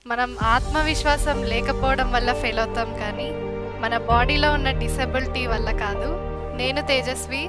మనం ఆత్మవిశ్వాసం లేకపోవడం వల్ల ఫెయిల్ అవుతాం కానీ మన బాడీలో ఉన్న డిసెబిలిటీ వల్ల కాదు నేను Tejaswi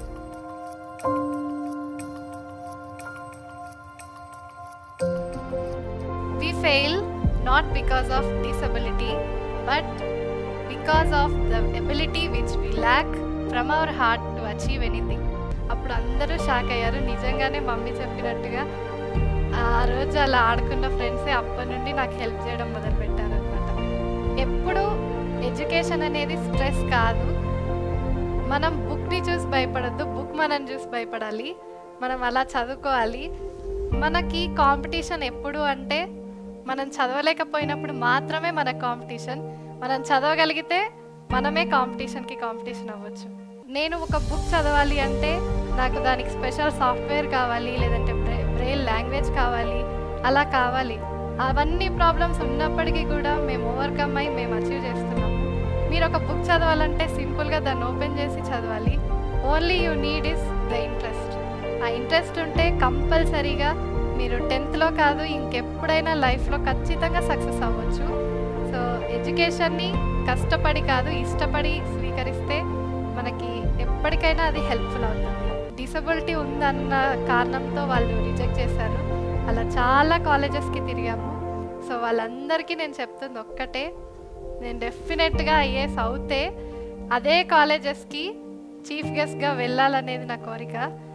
we fail not because of disability but because of the ability which we lack from our heart to achieve anything అప్పుడు అందరూ షాక్ అయ్యారు నిజంగానే మమ్మీ చెప్పినట్టుగా ఆ రోజు అలా ఆడుకున్న ఫ్రెండ్సే అప్పటి నుండి నాకు హెల్ప్ చేయడం మొదలుపెట్టారు అనమాట ఎప్పుడు ఎడ్యుకేషన్ అనేది స్ట్రెస్ కాదు మనం బుక్ని చూసి భయపడద్దు బుక్ మనం చూసి భయపడాలి మనం అలా చదువుకోవాలి మనకి కాంపిటీషన్ ఎప్పుడు అంటే మనం చదవలేకపోయినప్పుడు మాత్రమే మన కాంపిటీషన్ మనం చదవగలిగితే మనమే కాంపిటీషన్కి కాంపిటీషన్ అవ్వచ్చు నేను ఒక బుక్ చదవాలి అంటే నాకు దానికి స్పెషల్ సాఫ్ట్వేర్ కావాలి లేదంటే బ్రే బ్రెయిల్ లాంగ్వేజ్ కావాలి అలా కావాలి అవన్నీ ప్రాబ్లమ్స్ ఉన్నప్పటికీ కూడా మేము ఓవర్కమ్ అయ్యి మేము అచీవ్ చేస్తున్నాము మీరు ఒక బుక్ చదవాలంటే సింపుల్గా దాన్ని ఓపెన్ చేసి చదవాలి only you need is the interest ఆ ఇంట్రెస్ట్ ఉంటే కంపల్సరీగా మీరు టెన్త్లో కాదు ఇంకెప్పుడైనా లైఫ్లో ఖచ్చితంగా సక్సెస్ అవ్వచ్చు సో ఎడ్యుకేషన్ని కష్టపడి కాదు ఇష్టపడి స్వీకరిస్తే మనకి ఎప్పటికైనా అది హెల్ప్ఫుల్ అవుతుంది డిసబిలిటీ ఉందన్న కారణంతో వాళ్ళు రిజెక్ట్ చేశారు అలా చాలా కాలేజెస్కి తిరిగాము సో వాళ్ళందరికీ నేను చెప్తుంది ఒక్కటే నేను డెఫినెట్గా ఐఏఎస్ అవుతే అదే కాలేజెస్కి చీఫ్ గెస్ట్గా వెళ్ళాలనేది నా కోరిక